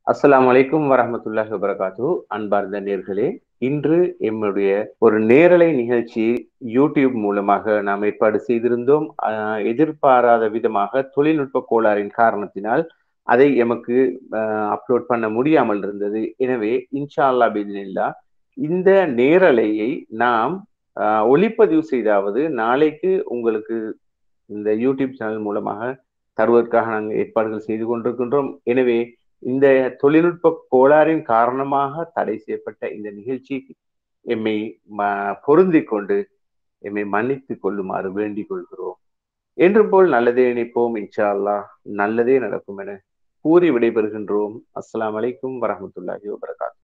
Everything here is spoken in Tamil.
அஸ்ஸலாமு அலைக்கும் வரஹமத்துல்லாஹி வபரகாத்து அன்பார்ந்த நேர்களே இன்று எம்முடைய ஒரு நேரலை நிகழ்ச்சி யூடியூப் மூலமாக நாம் ஏற்பாடு செய்திருந்தோம் ஆஹ் எதிர்பாராத விதமாக தொழில்நுட்ப கோளாறின் காரணத்தினால் அதை எமக்கு அப்லோட் பண்ண முடியாமல் இருந்தது எனவே இன்ஷா அல்லா பின்னில்லா இந்த நேரலையை நாம் ஆஹ் ஒளிப்பதிவு செய்தாவது நாளைக்கு உங்களுக்கு இந்த யூடியூப் சேனல் மூலமாக தருவதற்காக நாங்கள் ஏற்பாடுகள் செய்து கொண்டிருக்கின்றோம் எனவே இந்த தொழில்நுட்ப கோளாறின் காரணமாக தடை செய்யப்பட்ட இந்த நிகழ்ச்சிக்கு எம்மை பொருந்தி கொண்டு எம்மை மன்னித்து கொள்ளுமாறு வேண்டிக் கொள்கிறோம் என்று போல் நல்லதே நினைப்போம் இன்ஷா அல்லா நல்லதே நடக்கும் என கூறி விடைபெறுகின்றோம் அஸ்லாம் வலைக்கும் வரமத்துல்லாஹி வபரகாத்